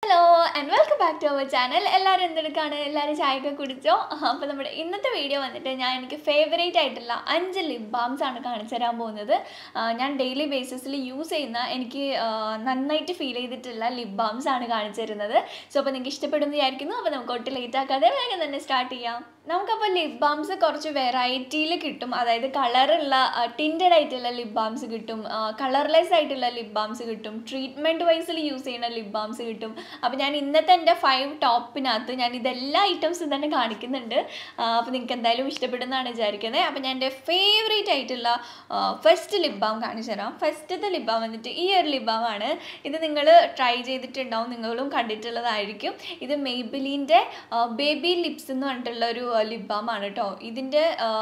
hello and welcome back to our channel എല്ലാവരും എന്തെടുക്കാണ് എല്ലാവരും ചായയൊക്കെ കുടിച്ചോ അപ്പോൾ നമ്മുടെ ഇന്നത്തെ വീഡിയോ വന്നിട്ട് ഞാൻ എനിക്ക് ഫേവറേറ്റ് ആയിട്ടുള്ള അഞ്ച് ലിപ് ബാംസ് ആണ് കാണിച്ചു തരാൻ പോകുന്നത് ആ, ഞാൻ ഡെയിലി ബേസിസിൽ യൂസ് ചെയ്യുന്ന എനിക്ക് ആ, നന്നായിട്ട് ഫീൽ ചെയ്തിട്ടുള്ള ലിപ് ബാംസ് ആണ് കാണിച്ചു തരുന്നത് സോ അപ്പോൾ നിങ്ങൾക്ക് ഇഷ്ടപ്പെടുമെന്ന് വിചാരിക്കുന്നു അപ്പോൾ നമുക്ക് ഒട്ടും ലേറ്റ് ആക്കാതെ വേഗം തന്നെ സ്റ്റാർട്ട് ചെയ്യാം നമുക്കപ്പോൾ ലിപ് ബാംസ് കുറച്ച് വെറൈറ്റിയിൽ കിട്ടും അതായത് കളറുള്ള ടിൻറ്റഡ് ആയിട്ടുള്ള ലിപ് ബാംസ് കിട്ടും കളർലെസ് ആയിട്ടുള്ള ലിപ് ബാംസ് കിട്ടും ട്രീറ്റ്മെൻറ്റ് വൈസിൽ യൂസ് ചെയ്യുന്ന ലിപ് ബാംസ് കിട്ടും അപ്പോൾ ഞാൻ ഇന്നത്തെ എൻ്റെ ഫൈവ് ടോപ്പിനകത്ത് ഞാൻ ഇതെല്ലാ ഐറ്റംസും തന്നെ കാണിക്കുന്നുണ്ട് അപ്പോൾ നിങ്ങൾക്ക് എന്തായാലും ഇഷ്ടപ്പെടുന്നതാണ് വിചാരിക്കുന്നത് അപ്പോൾ ഞാൻ എൻ്റെ ഫേവറേറ്റ് ആയിട്ടുള്ള ഫസ്റ്റ് ലിപ് ബാം കാണിച്ചു തരാം ഫസ്റ്റത്തെ ലിപ് ബാം വന്നിട്ട് ഈ ഒരു ലിപ് ബാം ആണ് ഇത് നിങ്ങൾ ട്രൈ ചെയ്തിട്ടുണ്ടാവും നിങ്ങളും കണ്ടിട്ടുള്ളതായിരിക്കും ഇത് മെയ്ബിലിൻ്റെ ബേബി ലിപ്സ് എന്ന് പറഞ്ഞിട്ടുള്ള ഒരു ലിപ് ബാം ആണ് കേട്ടോ ഇതിൻ്റെ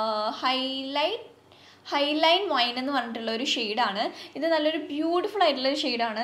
ഹൈലൈറ്റ് ഹൈലൈൻ വൈൻ എന്ന് പറഞ്ഞിട്ടുള്ള ഒരു ഷെയ്ഡാണ് ഇത് നല്ലൊരു ബ്യൂട്ടിഫുൾ ആയിട്ടുള്ള ഒരു ഷെയ്ഡാണ്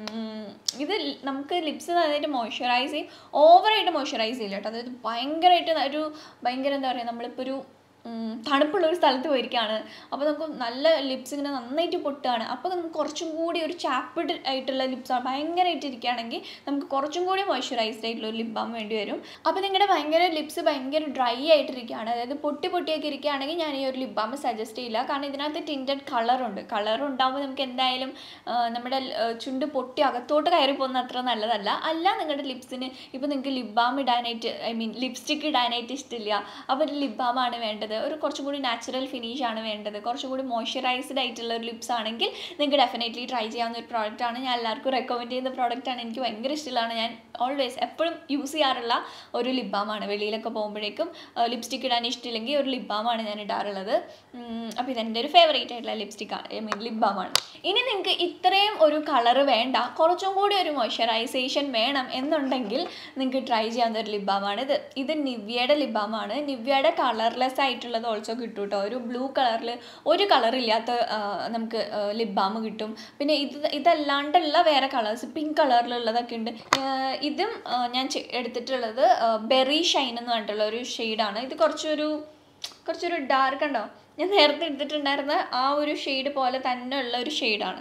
ഇത് ൽ- നമുക്ക് ലിപ്സ് നന്നായിട്ട് മോയ്സ്ചറൈസ് ചെയ്യും ഓവറായിട്ട് മോയ്സ്ചറൈസ് ചെയ്യില്ല കേട്ടോ അതായത് ഭയങ്കരമായിട്ട് ഒരു ഭയങ്കര എന്താ പറയുക നമ്മളിപ്പോൾ ഒരു ഉം, തണുപ്പുള്ള ഒരു സ്ഥലത്ത് പോയിരിക്കുകയാണ് അപ്പോൾ നമുക്ക് നല്ല ലിപ്സ് ഇങ്ങനെ നന്നായിട്ട് പൊട്ടുകയാണ് അപ്പോൾ നമുക്ക് കുറച്ചും കൂടി ഒരു ചാപ്പിഡ് ആയിട്ടുള്ള ലിപ്സ് ഭയങ്കരമായിട്ട് ഇരിക്കുകയാണെങ്കിൽ നമുക്ക് കുറച്ചും കൂടി മോയ്സ്ചറൈസ്ഡ് ആയിട്ടുള്ള ഒരു ലിപ് ബാം വേണ്ടി വരും അപ്പോൾ നിങ്ങളുടെ ഭയങ്കര ലിപ്സ് ഭയങ്കര ഡ്രൈ ആയിട്ടിരിക്കുകയാണ് അതായത് പൊട്ടി പൊട്ടിയൊക്കെ ഇരിക്കുകയാണെങ്കിൽ ഞാൻ ഈ ഒരു ലിപ് ബാം സജസ്റ്റ് ചെയ്യില്ല കാരണം ഇതിനകത്ത് ടിൻറ്റഡ് കളറുണ്ട് കളർ ഉണ്ടാകുമ്പോൾ നമുക്ക് എന്തായാലും ആ, നമ്മുടെ ആ, ചുണ്ട് പൊട്ടി അകത്തോട്ട് കയറി പോകുന്ന അത്ര നല്ലതല്ല അല്ല നിങ്ങളുടെ ലിപ്സിന് ഇപ്പോൾ നിങ്ങൾക്ക് ലിപ് ബാം ഇടാനായിട്ട് ഐ മീൻ ലിപ്സ്റ്റിക്ക് ഇടാനായിട്ട് ഇഷ്ടമില്ല അപ്പോൾ ഒരു ലിപ് ബാം ആണ് വേണ്ടത് ഒരു കുറച്ചും കൂടി നാച്ചുറൽ ഫിനിഷ് ആണ് വേണ്ടത് കുറച്ചും കൂടി മോയ്സ്ചറൈസ്ഡ് ആയിട്ടുള്ള ഒരു ലിപ്സ് ആണെങ്കിൽ നിങ്ങൾക്ക് ഡെഫിനറ്റ്ലി ട്രൈ ചെയ്യാവുന്ന ഒരു പ്രോഡക്റ്റ് ആണ് ഞാൻ എല്ലാവർക്കും റെക്കമെൻഡ് ചെയ്യുന്ന പ്രോഡക്റ്റ് ആണ് എനിക്ക് ഭയങ്കര ഇഷ്ടമുള്ളതാണ് ഞാൻ ഓൾവേസ് എപ്പോഴും യൂസ് ചെയ്യാറുള്ള ഒരു ലിപ് ബാം ആണ് വെളിയിലൊക്കെ പോകുമ്പോഴേക്കും ലിപ്സ്റ്റിക്ക് ഇടാൻ ഇഷ്ടമില്ലെങ്കിൽ ഒരു ലിപ് ബാം ആണ് ഞാൻ ഇടാറുള്ളത് അപ്പോൾ ഇതെൻ്റെ ഒരു ഫേവറേറ്റ് ആയിട്ടുള്ള ലിപ്സ്റ്റിക് ആണ് ഐ മീൻ ലിപ് ബാം ആണ് ഇനി നിങ്ങൾക്ക് ഇത്രയും ഒരു കളറ് വേണ്ട കുറച്ചും കൂടി ഒരു മോയ്സ്ചറൈസേഷൻ വേണം എന്നുണ്ടെങ്കിൽ നിങ്ങൾക്ക് ട്രൈ ചെയ്യാവുന്ന ഒരു ലിപ് ബാം ആണ് ഇത് ഇത് നിവ്യയുടെ ലിപ് ബാം ആണ് നിവ്യയുടെ കളർലെസ് ആയിട്ടുള്ളത് ഓൾസോ കിട്ടും കേട്ടോ ഒരു ബ്ലൂ കളറിൽ ഒരു കളർ ഇല്ലാത്ത ആ, നമുക്ക് ലിപ് ബാം കിട്ടും പിന്നെ ഇത് ഇതല്ലാണ്ടുള്ള വേറെ കളേഴ്സ് പിങ്ക് കളറിലുള്ളതൊക്കെ ഉണ്ട് ആ, ഇതും ആ, ഞാൻ ചെ- എടുത്തിട്ടുള്ളത് ബെറി ഷൈൻ എന്ന് പറഞ്ഞിട്ടുള്ള ഒരു ഷെയ്ഡാണ് ഇത് കുറച്ചൊരു കുറച്ചൊരു ഡാർക്ക് ഉണ്ടോ ഞാൻ നേരത്തെ എടുത്തിട്ടുണ്ടായിരുന്ന ആ ഒരു ഷെയ്ഡ് പോലെ തന്നെ ഉള്ള ഒരു ഷെയ്ഡാണ്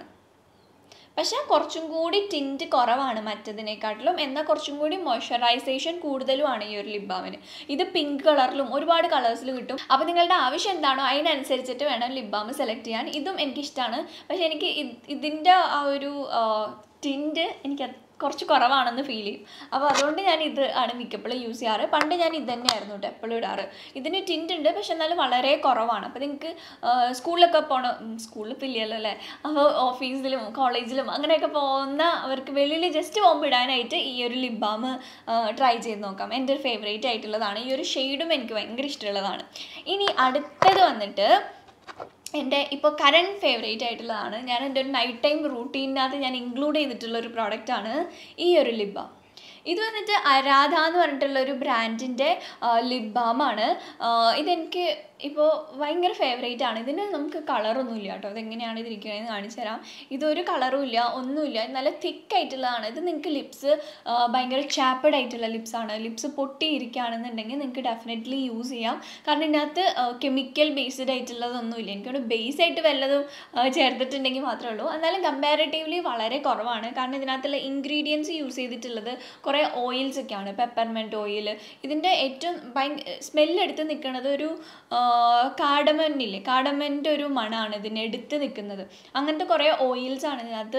പക്ഷേ കുറച്ചും കൂടി ടിൻറ്റ് കുറവാണ് മറ്റതിനെക്കാട്ടിലും എന്നാൽ കുറച്ചും കൂടി മോയ്സ്ചറൈസേഷൻ കൂടുതലുമാണ് ഈ ഒരു ലിപ് ബാമിന് ഇത് പിങ്ക് കളറിലും ഒരുപാട് കളേഴ്സിൽ കിട്ടും അപ്പോൾ നിങ്ങളുടെ ആവശ്യം എന്താണോ അതിനനുസരിച്ചിട്ട് വേണം ലിപ് ബാം സെലക്ട് ചെയ്യാൻ ഇതും എനിക്കിഷ്ടമാണ് പക്ഷേ എനിക്ക് ഇത് ഇതിൻ്റെ ആ ഒരു ടിൻറ്റ് എനിക്ക് അത് കുറച്ച് കുറവാണെന്ന് ഫീൽ ചെയ്യും അപ്പോൾ അതുകൊണ്ട് ഞാൻ ഇത് ആണ് മിക്കപ്പോഴും യൂസ് ചെയ്യാറ് പണ്ട് ഞാൻ ഇത് തന്നെയായിരുന്നു കേട്ടോ എപ്പോഴും ഇടാറ് ഇതിന് ടിൻറ്റ് ഉണ്ട് പക്ഷെ എന്നാലും വളരെ കുറവാണ് അപ്പോൾ നിങ്ങൾക്ക് സ്കൂളിലൊക്കെ പോകണം സ്കൂളിൽ ഇപ്പോൾ ഇല്ലല്ലോ അല്ലേ അപ്പോൾ ഓഫീസിലും കോളേജിലും അങ്ങനെയൊക്കെ പോകുന്ന അവർക്ക് വെളിയിൽ ജസ്റ്റ് പോകുമ്പോൾ ഇടാനായിട്ട് ഈ ഒരു ലിപ് ബാം ട്രൈ ചെയ്ത് നോക്കാം എൻ്റെ ഒരു ഫേവറേറ്റ് ആയിട്ടുള്ളതാണ് ഈ ഒരു ഷെയ്ഡും എനിക്ക് ഭയങ്കര ഇഷ്ടമുള്ളതാണ് ഇനി അടുത്തത് വന്നിട്ട് എൻ്റെ ഇപ്പോൾ കറണ്ട് ഫേവറേറ്റ് ആയിട്ടുള്ളതാണ് ഞാൻ എൻ്റെ ഒരു നൈറ്റ് ടൈം റൂട്ടീനകത്ത് ഞാൻ ഇൻക്ലൂഡ് ചെയ്തിട്ടുള്ള ഒരു പ്രോഡക്റ്റാണ് ഈ ഒരു ലിപ് ബാം ഇത് വന്നിട്ട് അരാധ എന്ന് പറഞ്ഞിട്ടുള്ള ഒരു ബ്രാൻഡിൻ്റെ ലിപ് ബാമാണ് ഇതെനിക്ക് ഇപ്പോൾ ഭയങ്കര ഫേവറേറ്റ് ആണ് ഇതിന് നമുക്ക് കളറൊന്നും ഇല്ല കേട്ടോ ഇതെങ്ങനെയാണ് ഇതിരിക്കണതെന്ന് കാണിച്ചു തരാം ഇതൊരു കളറും ഇല്ല ഒന്നുമില്ല നല്ല തിക്ക് ആയിട്ടുള്ളതാണ് ഇത് നിങ്ങൾക്ക് ലിപ്സ് ഭയങ്കര ചാപ്പഡ് ആയിട്ടുള്ള ലിപ്സ് ആണ് ലിപ്സ് പൊട്ടിയിരിക്കുകയാണെന്നുണ്ടെങ്കിൽ നിങ്ങൾക്ക് ഡെഫിനറ്റ്ലി യൂസ് ചെയ്യാം കാരണം ഇതിനകത്ത് കെമിക്കൽ ബേസ്ഡ് ആയിട്ടുള്ളതൊന്നുമില്ല എനിക്കൊരു ബേസ് ആയിട്ട് വല്ലതും ആ, ചേർത്തിട്ടുണ്ടെങ്കിൽ മാത്രമേ ഉള്ളൂ എന്നാലും കമ്പാരിറ്റീവ്ലി വളരെ കുറവാണ് കാരണം ഇതിനകത്തുള്ള ഇൻഗ്രീഡിയൻസ് യൂസ് ചെയ്തിട്ടുള്ളത് കുറേ ഓയിൽസ് ഒക്കെയാണ് പെപ്പർമെൻറ്റ് ഓയിൽ ഇതിൻ്റെ ഏറ്റവും ഭയങ്കര സ്മെല്ലെടുത്ത് നിൽക്കുന്നത് ഒരു കാടമന്നില്ലേ കാടമൻ്റെ ഒരു മണമാണ് ഇതിന് എടുത്ത് നിൽക്കുന്നത് അങ്ങനത്തെ കുറേ ഓയിൽസ് ആണ് ഇതിനകത്ത്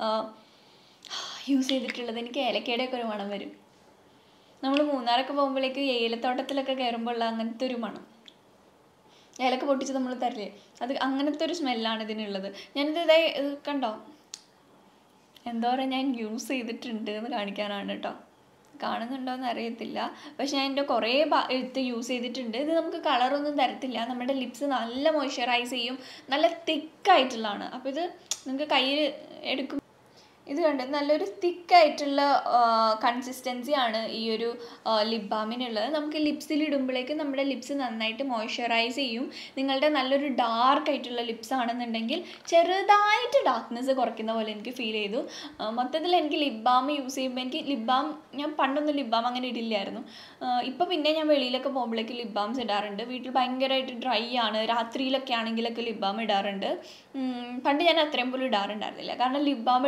യൂസ് ചെയ്തിട്ടുള്ളത് എനിക്ക് ഏലക്കയുടെ ഒക്കെ ഒരു മണം വരും നമ്മൾ മൂന്നാറൊക്കെ പോകുമ്പോഴേക്ക് ഏലത്തോട്ടത്തിലൊക്കെ കയറുമ്പോൾ ഉള്ള അങ്ങനത്തെ ഒരു മണം ഏലക്ക പൊട്ടിച്ച് നമ്മൾ തരില്ലേ അത് അങ്ങനത്തെ ഒരു സ്മെല്ലാണ് ഇതിനുള്ളത് ഞാനിത് ഇതേ ഇത് കണ്ടോ എന്തോരം ഞാൻ യൂസ് ചെയ്തിട്ടുണ്ട് എന്ന് കാണിക്കാനാണ് കേട്ടോ കാണുന്നുണ്ടോയെന്ന് അറിയത്തില്ല പക്ഷെ ഞാൻ എൻ്റെ കുറേ ഭാ- എടുത്ത് യൂസ് ചെയ്തിട്ടുണ്ട് ഇത് നമുക്ക് കളറൊന്നും തരത്തില്ല നമ്മുടെ ലിപ്സ് നല്ല മോയ്സ്ചറൈസ് ചെയ്യും നല്ല തിക്കായിട്ടുള്ളതാണ് അപ്പോൾ ഇത് നിങ്ങൾക്ക് കയ്യിൽ എടുക്കും ഇത് കണ്ട് നല്ലൊരു തിക്കായിട്ടുള്ള കൺസിസ്റ്റൻസി ആണ് ഈ ഒരു ലിപ് ബാമിനുള്ളത് നമുക്ക് ലിപ്സിൽ ഇടുമ്പോഴേക്കും നമ്മുടെ ലിപ്സ് നന്നായിട്ട് മോയ്സ്ചറൈസ് ചെയ്യും നിങ്ങളുടെ നല്ലൊരു ഡാർക്ക് ആയിട്ടുള്ള ലിപ്സ് ആണെന്നുണ്ടെങ്കിൽ ചെറുതായിട്ട് ഡാർക്ക്നെസ് കുറയ്ക്കുന്ന പോലെ എനിക്ക് ഫീൽ ചെയ്തു ആ, മൊത്തത്തിൽ എനിക്ക് ലിപ് ബാം യൂസ് ചെയ്യുമ്പോൾ എനിക്ക് ലിപ് ബാം ഞാൻ പണ്ടൊന്നും ലിപ് ബാം അങ്ങനെ ഇടില്ലായിരുന്നു ഇപ്പോൾ പിന്നെ ഞാൻ വെളിയിലൊക്കെ പോകുമ്പോഴേക്ക് ലിപ് ബാംസ് ഇടാറുണ്ട് വീട്ടിൽ ഭയങ്കരമായിട്ട് ഡ്രൈ ആണ് രാത്രിയിലൊക്കെ ആണെങ്കിലൊക്കെ ലിപ് ബാം ഇടാറുണ്ട് ഉം, പണ്ട് ഞാൻ അത്രയും പോലും ഇടാറുണ്ടായിരുന്നില്ല കാരണം ലിപ് ബാം ഇടുമ്പോൾ എനിക്ക്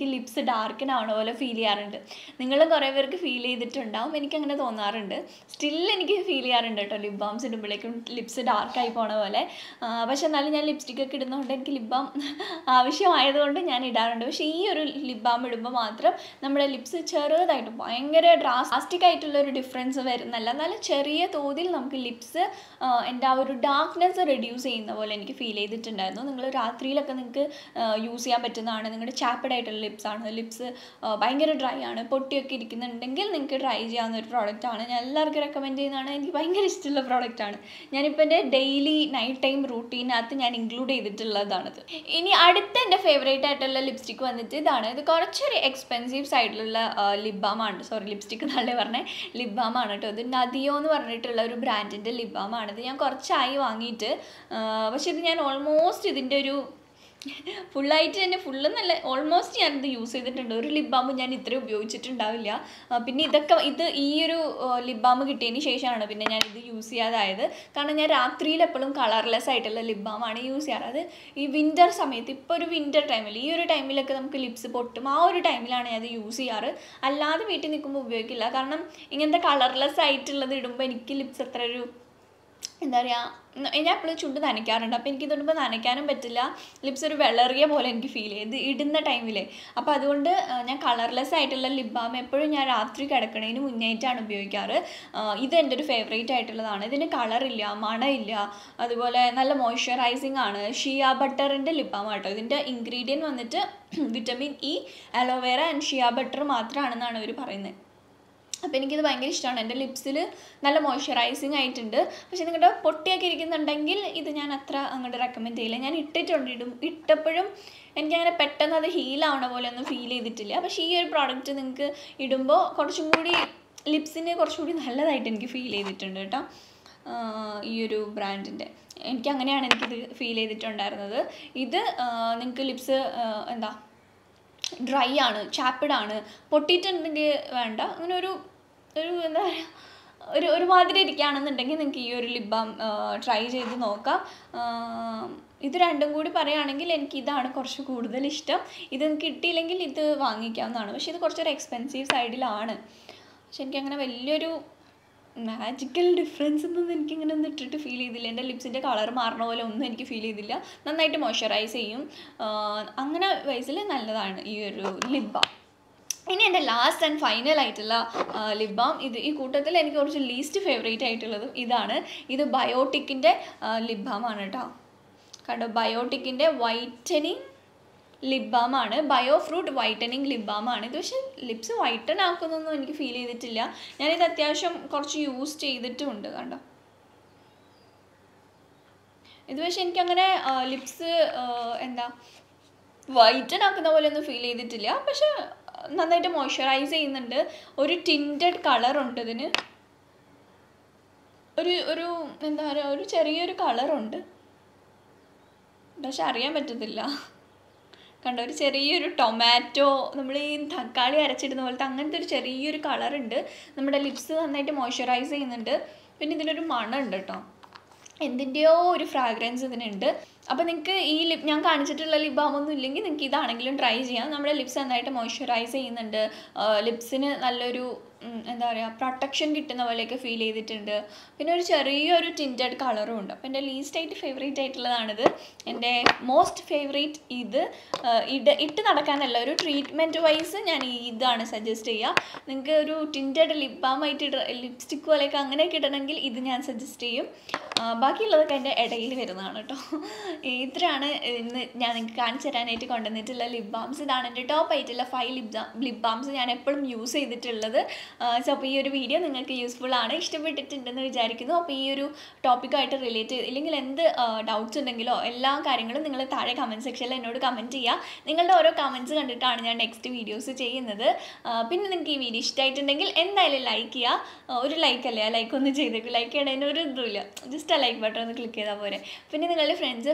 ലിപ്സ് ഡാർക്കൻ ആവണ പോലെ ഫീൽ ചെയ്യാറുണ്ട് നിങ്ങളും കുറേ പേർക്ക് ഫീൽ ചെയ്തിട്ടുണ്ടാവും എനിക്കങ്ങനെ തോന്നാറുണ്ട് സ്റ്റിൽ എനിക്ക് ഫീൽ ചെയ്യാറുണ്ട് കേട്ടോ ലിപ് ബാംസ് ഇടുമ്പോഴേക്കും ലിപ്സ് ഡാർക്കായി പോണ പോലെ ആ, പക്ഷെ എന്നാലും ഞാൻ ലിപ്സ്റ്റിക് ഒക്കെ ഇടുന്നതുകൊണ്ട് എനിക്ക് ലിപ് ബാം ആവശ്യമായതുകൊണ്ട് ഞാൻ ഇടാറുണ്ട് പക്ഷേ ഈ ഒരു ലിപ് ബാം ഇടുമ്പോൾ മാത്രം നമ്മുടെ ലിപ്സ് ചെറുതായിട്ട് ഭയങ്കര ഡ്രാസ്റ്റിക് ആയിട്ടുള്ള ഒരു ഡിഫറൻസ് വരുന്നല്ല നല്ല ചെറിയ തോതിൽ നമുക്ക് ലിപ്സ് എൻ്റെ ആ ഒരു ഡാർക്ക്നെസ് റെഡ്യൂസ് ചെയ്യുന്ന പോലെ എനിക്ക് ഫീൽ ചെയ്തിട്ടുണ്ടായിരുന്നു നിങ്ങൾ രാത്രിയിലൊക്കെ നിങ്ങൾക്ക് യൂസ് ചെയ്യാൻ പറ്റുന്നതാണ് നിങ്ങളുടെ ചാപ്പഡ് ആയിട്ടുള്ള ലിപ്സ് ആണ് ലിപ്സ് ഭയങ്കര ഡ്രൈ ആണ് പൊട്ടിയൊക്കെ ഇരിക്കുന്നുണ്ടെങ്കിൽ നിങ്ങൾക്ക് ട്രൈ ചെയ്യാവുന്ന ഒരു പ്രോഡക്റ്റ് ആണ് ഞാൻ എല്ലാവർക്കും റെക്കമെൻഡ് ചെയ്യുന്നതാണ് എനിക്ക് ഭയങ്കര ഇഷ്ടമുള്ള പ്രോഡക്റ്റ് ആണ് ഞാനിപ്പോൾ എൻ്റെ ഡെയിലി നൈറ്റ് ടൈം റൂട്ടീനകത്ത് ഞാൻ ഇൻക്ലൂഡ് ചെയ്തിട്ടുള്ളതാണത് ഇനി അടുത്ത എൻ്റെ ഫേവറേറ്റ് ആയിട്ടുള്ള ലിപ്സ്റ്റിക്ക് വന്നിട്ട് ഇതാണ് ഇത് കുറച്ചൊരു എക്സ്പെൻസീവ് സൈഡിലുള്ള ലിപ് ബാം ആണ് സോറി ലിപ്സ്റ്റിക്ക് എന്നല്ലേ പറഞ്ഞേ ലിപ് ബാം ആണ് കേട്ടോ ഇത് നദിയോ എന്ന് പറഞ്ഞിട്ടുള്ള ഒരു ബ്രാൻഡിൻ്റെ ലിപ് ബാം ആണ് ഇത് ഞാൻ കുറച്ചായി വാങ്ങിയിട്ട് ആ, പക്ഷേ ഇത് ഞാൻ ഓൾമോസ്റ്റ് ഇതിൻ്റെ ഒരു ഫുള്ളായിട്ട് തന്നെ ഫുള്ള് നല്ല ഓൾമോസ്റ്റ് ഞാനിത് യൂസ് ചെയ്തിട്ടുണ്ട് ഒരു ലിപ് ബാം ഞാൻ ഇത്രയും ഉപയോഗിച്ചിട്ടുണ്ടാവില്ല ആ, പിന്നെ ഇതൊക്കെ ഇത് ഈ ഒരു ലിപ് ബാം കിട്ടിയതിന് ശേഷമാണ് പിന്നെ ഞാൻ ഇത് യൂസ് ചെയ്യാതായത് കാരണം ഞാൻ രാത്രിയിൽ എപ്പോഴും കളർലെസ് ആയിട്ടുള്ള ലിപ് ബാം ആണ് യൂസ് ചെയ്യാറ് അത് ഈ വിൻ്റർ സമയത്ത് ഇപ്പോൾ ഒരു വിൻ്റർ ടൈമിൽ ഈ ഒരു ടൈമിലൊക്കെ നമുക്ക് ലിപ്സ് പൊട്ടും ആ ഒരു ടൈമിലാണ് ഞാൻ അത് യൂസ് ചെയ്യാറ് അല്ലാതെ വീട്ടിൽ നിൽക്കുമ്പോൾ ഉപയോഗിക്കില്ല കാരണം ഇങ്ങനത്തെ കളർലെസ് ആയിട്ടുള്ളത് ഇടുമ്പോൾ എനിക്ക് ലിപ്സ് അത്ര ഒരു എന്താ പറയുക ഞാൻ എപ്പോഴും ചുണ്ട് നനയ്ക്കാറുണ്ട് അപ്പോൾ എനിക്ക് ഇതുകൊണ്ട് നനയ്ക്കാനും പറ്റില്ല ലിപ്സ് ഒരു വെളറിയ പോലെ എനിക്ക് ഫീൽ ചെയ്ത് ഇടുന്ന ടൈമിലേ അപ്പോൾ അതുകൊണ്ട് ആ, ഞാൻ കളർലെസ് ആയിട്ടുള്ള ലിപ് ബാം എപ്പോഴും ഞാൻ രാത്രി കിടക്കണതിന് മുന്നേറ്റാണ് ഉപയോഗിക്കാറ് ആ, ഇത് എൻ്റെ ഒരു ഫേവറേറ്റ് ആയിട്ടുള്ളതാണ് ഇതിന് കളറില്ല മണമില്ല അതുപോലെ നല്ല മോയ്സ്ചറൈസിങ് ആണ് ഷിയ ബട്ടറിൻ്റെ ലിപ് ബാം ആട്ടോ ഇതിൻ്റെ ഇൻഗ്രീഡിയൻറ്റ് വന്നിട്ട് vitamin E aloe vera and shea butter മാത്രമാണെന്നാണ് അവർ പറയുന്നത് അപ്പോൾ എനിക്കിത് ഭയങ്കര ഇഷ്ടമാണ് എൻ്റെ ലിപ്സിൽ നല്ല മോയ്സ്ചറൈസിങ് ആയിട്ടുണ്ട് പക്ഷേ നിങ്ങളുടെ പൊട്ടിയൊക്കെ ഇരിക്കുന്നുണ്ടെങ്കിൽ ഇത് ഞാൻ അത്ര അങ്ങോട്ട് റെക്കമെൻഡ് ചെയ്യില്ല ഞാൻ ഇട്ടിട്ടുണ്ട് ഇടും ഇട്ടപ്പോഴും എനിക്കങ്ങനെ പെട്ടെന്ന് അത് ഹീലാവണ പോലെ ഒന്നും ഫീൽ ചെയ്തിട്ടില്ല പക്ഷേ ഈ ഒരു പ്രോഡക്റ്റ് നിങ്ങൾക്ക് ഇടുമ്പോൾ കുറച്ചും കൂടി ലിപ്സിന് കുറച്ചും കൂടി നല്ലതായിട്ട് എനിക്ക് ഫീൽ ചെയ്തിട്ടുണ്ട് കേട്ടോ ആഹ് ഈ ഒരു ബ്രാൻഡിൻ്റെ എനിക്ക് അങ്ങനെയാണ് എനിക്കിത് ഫീൽ ചെയ്തിട്ടുണ്ടായിരുന്നത് ഇത് നിങ്ങൾക്ക് ലിപ്സ് എന്താ ഡ്രൈ ആണ് ചാപ്പിഡ് ആണ് പൊട്ടിയിട്ടുണ്ടെങ്കിൽ വേണ്ട അങ്ങനെ ഒരു ഒരു എന്താ പറയുക ഒരു ഒരുമാതിരി ഇരിക്കുകയാണെന്നുണ്ടെങ്കിൽ നിങ്ങൾക്ക് ഈ ഒരു ലിപ് ബാം ട്രൈ ചെയ്ത് നോക്കാം ആ, ഇത് രണ്ടും കൂടി പറയുകയാണെങ്കിൽ എനിക്ക് ഇതാണ് കുറച്ച് കൂടുതൽ ഇഷ്ടം ഇത് നിങ്ങൾക്ക് കിട്ടിയില്ലെങ്കിൽ ഇത് വാങ്ങിക്കാവുന്നതാണ് പക്ഷേ ഇത് കുറച്ചൊരു എക്സ്പെൻസീവ് സൈഡിലാണ് പക്ഷെ എനിക്കങ്ങനെ വലിയൊരു മാജിക്കൽ ഡിഫറൻസ് ഒന്നും എനിക്കിങ്ങനെ ഒന്നും ഇട്ടിട്ട് ഫീൽ ചെയ്തില്ല എൻ്റെ ലിപ്സിൻ്റെ കളർ മാറണ പോലെ ഒന്നും എനിക്ക് ഫീൽ ചെയ്തില്ല നന്നായിട്ട് മോയ്സ്ചറൈസ് ചെയ്യും ആഹ് അങ്ങനെ വയസ്സിൽ നല്ലതാണ് ഈ ഒരു ലിപ് ബാം ഇനി എൻ്റെ ലാസ്റ്റ് ആൻഡ് ഫൈനൽ ആയിട്ടുള്ള ലിപ് ബാം ഇത് ഈ കൂട്ടത്തിൽ എനിക്ക് കുറച്ച് ലീസ്റ്റ് ഫേവറേറ്റ് ആയിട്ടുള്ളതും ഇതാണ് ഇത് ബയോട്ടിക്കിൻ്റെ ലിപ് ബാം ആണ് കേട്ടോ കണ്ടോ ബയോട്ടിക്കിൻ്റെ വൈറ്റനിങ് ലിപ് ബാം ആണ് bio fruit whitening lip balm ആണ് ഇത് പക്ഷേ ലിപ്സ് വൈറ്റൻ ആക്കുന്നൊന്നും എനിക്ക് ഫീൽ ചെയ്തിട്ടില്ല ഞാനിത് അത്യാവശ്യം കുറച്ച് യൂസ് ചെയ്തിട്ടുമുണ്ട് കണ്ടോ ഇത് പക്ഷേ എനിക്കങ്ങനെ ലിപ്സ് എന്താ വൈറ്റൻ ആക്കുന്ന പോലെ ഒന്നും ഫീൽ ചെയ്തിട്ടില്ല പക്ഷെ നന്നായിട്ട് മോയ്സ്ചറൈസ് ചെയ്യുന്നുണ്ട് ഒരു ടിൻറ്റഡ് കളറുണ്ട് ഇതിന് ഒരു ഒരു എന്താ പറയുക ഒരു ചെറിയൊരു കളറുണ്ട് പക്ഷെ അറിയാൻ പറ്റത്തില്ല കണ്ടോ ഒരു ചെറിയൊരു ടൊമാറ്റോ നമ്മൾ ഈ തക്കാളി അരച്ചിടുന്ന പോലത്തെ അങ്ങനത്തെ ഒരു ചെറിയൊരു കളറുണ്ട് നമ്മുടെ ലിപ്സ് നന്നായിട്ട് മോയ്സ്ചറൈസ് ചെയ്യുന്നുണ്ട് പിന്നെ ഇതിനൊരു മണം ഉണ്ട് കേട്ടോ എന്തിൻ്റെയോ ഒരു ഫ്രാഗ്രൻസ് ഇതിനുണ്ട് അപ്പോൾ നിങ്ങൾക്ക് ഈ ലിപ് ഞാൻ കാണിച്ചിട്ടുള്ള ലിപ് ബാമൊന്നും ഇല്ലെങ്കിൽ നിങ്ങൾക്ക് ഇതാണെങ്കിലും ട്രൈ ചെയ്യാം നമ്മുടെ ലിപ്സ് നന്നായിട്ട് മോയ്സ്ചറൈസ് ചെയ്യുന്നുണ്ട് ലിപ്സിന് നല്ലൊരു ഉം, എന്താ പറയുക പ്രൊട്ടക്ഷൻ കിട്ടുന്ന പോലെയൊക്കെ ഫീൽ ചെയ്തിട്ടുണ്ട് പിന്നെ ഒരു ചെറിയൊരു ടിൻറ്റഡ് കളറും ഉണ്ട് അപ്പോൾ എൻ്റെ ലീസ്റ്റ് ആയിട്ട് ഫേവറേറ്റ് ആയിട്ടുള്ളതാണിത് എൻ്റെ മോസ്റ്റ് ഫേവറേറ്റ് ഇത് ആ, ഇട് ഇട്ട് നടക്കാനല്ല ഒരു ട്രീറ്റ്മെൻറ്റ് വൈസ് ഞാൻ ഈ ഇതാണ് സജസ്റ്റ് ചെയ്യുക നിങ്ങൾക്ക് ഒരു ടിൻറ്റഡ് ലിപ് ബാമായിട്ട് ഇട ലിപ്സ്റ്റിക് പോലെയൊക്കെ അങ്ങനെയൊക്കെ ഇടണമെങ്കിൽ ഇത് ഞാൻ സജസ്റ്റ് ചെയ്യും ആ, ബാക്കിയുള്ളതൊക്കെ എൻ്റെ ഇടയിൽ വരുന്നതാണ് കേട്ടോ ഇത്രയാണ് ഇന്ന് ഞാൻ നിങ്ങൾക്ക് കാണിച്ചു തരാനായിട്ട് കൊണ്ടുവന്നിട്ടുള്ള ലിപ് ബാംസ് ഇതാണ് എൻ്റെ ടോപ്പ് ആയിട്ടുള്ള ഫൈവ് ലിപ് ലിപ് ബാംസ് ഞാൻ എപ്പോഴും യൂസ് ചെയ്തിട്ടുള്ളത് സോ അപ്പോൾ ഈ ഒരു വീഡിയോ നിങ്ങൾക്ക് യൂസ്ഫുൾ ആണ് ഇഷ്ടപ്പെട്ടിട്ടുണ്ടെന്ന് വിചാരിക്കുന്നു അപ്പോൾ ഈ ഒരു ടോപ്പിക്കായിട്ട് റിലേറ്റ് ചെയ്ത് ഇല്ലെങ്കിൽ എന്ത് ഡൗട്ട്സ് ഉണ്ടെങ്കിലോ എല്ലാ കാര്യങ്ങളും നിങ്ങൾ താഴെ കമൻറ്റ് സെക്ഷനിൽ എന്നോട് കമൻറ്റ് ചെയ്യുക നിങ്ങളുടെ ഓരോ കമൻറ്റ്സ് കണ്ടിട്ടാണ് ഞാൻ നെക്സ്റ്റ് വീഡിയോസ് ചെയ്യുന്നത് ആ, പിന്നെ നിങ്ങൾക്ക് ഈ വീഡിയോ ഇഷ്ടമായിട്ടുണ്ടെങ്കിൽ എന്തായാലും ലൈക്ക് ചെയ്യുക ആ, ഒരു ലൈക്ക് അല്ലേ ആ ലൈക്ക് ഒന്ന് ചെയ്തേക്കും ലൈക്ക് ചെയ്യണതിന് ഒരു ഇതുമില്ല ജസ്റ്റ് ആ ലൈക്ക് ബട്ടൺ ഒന്ന് ക്ലിക്ക് ചെയ്താൽ പോരെ പിന്നെ നിങ്ങളുടെ ഫ്രണ്ട്സ്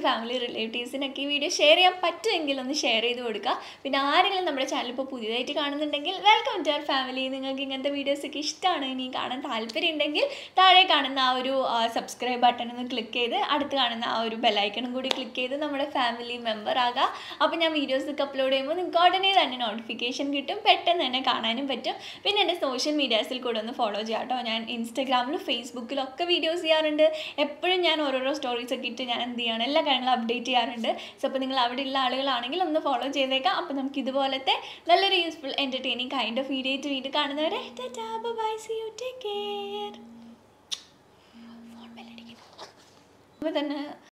ഫാമിലി റിലേറ്റീവ്സിനൊക്കെ ഈ വീഡിയോ ഷെയർ ചെയ്യാൻ പറ്റുമെങ്കിൽ ഒന്ന് ഷെയർ ചെയ്ത് കൊടുക്കുക പിന്നെ ആരെങ്കിലും നമ്മുടെ ചാനൽ ഇപ്പോൾ പുതിയതായിട്ട് കാണുന്നുണ്ടെങ്കിൽ വെൽക്കം ടു അവർ ഫാമിലി നിങ്ങൾക്ക് ഇങ്ങനത്തെ വീഡിയോസൊക്കെ ഇഷ്ടമാണ് ഇനി കാണാൻ താല്പര്യം ഉണ്ടെങ്കിൽ താഴെ കാണുന്ന ആ ഒരു സബ്സ്ക്രൈബ് ബട്ടൺ ഒന്ന് ക്ലിക്ക് ചെയ്ത് അടുത്ത് കാണുന്ന ആ ഒരു ബെല്ലൈക്കണും കൂടി ക്ലിക്ക് ചെയ്ത് നമ്മുടെ ഫാമിലി മെമ്പർ ആകാം അപ്പോൾ ഞാൻ വീഡിയോസൊക്കെ അപ്ലോഡ് ചെയ്യുമ്പോൾ നിങ്ങൾക്ക് ഉടനെ തന്നെ നോട്ടിഫിക്കേഷൻ കിട്ടും പെട്ടെന്ന് തന്നെ കാണാനും പറ്റും പിന്നെ എൻ്റെ സോഷ്യൽ മീഡിയാസിൽ കൂടെ ഒന്ന് ഫോളോ ചെയ്യാം കേട്ടോ ഞാൻ ഇൻസ്റ്റാഗ്രാമിലും ഫേസ്ബുക്കിലും ഒക്കെ വീഡിയോസ് ചെയ്യാറുണ്ട് എപ്പോഴും ഞാൻ ഓരോരോ സ്റ്റോറീസ് ഒക്കെ ഇട്ട് ഞാൻ എന്ത് ചെയ്യാണ് എല്ലാ കാര്യങ്ങളും അപ്ഡേറ്റ് ചെയ്യാറുണ്ട് സോ അപ്പോൾ നിങ്ങൾ അവിടെ ഉള്ള ആളുകളാണെങ്കിൽ ഒന്ന് ഫോളോ ചെയ്തേക്കാം അപ്പോൾ നമുക്ക് ഇതുപോലത്തെ നല്ലൊരു useful entertaining kind of video ആയിട്ട് വീണ്ടും കാണുന്നവരെ bye see you take care phone ബെല്ലടിക്കുന്നു അപ്പോൾ തന്നെ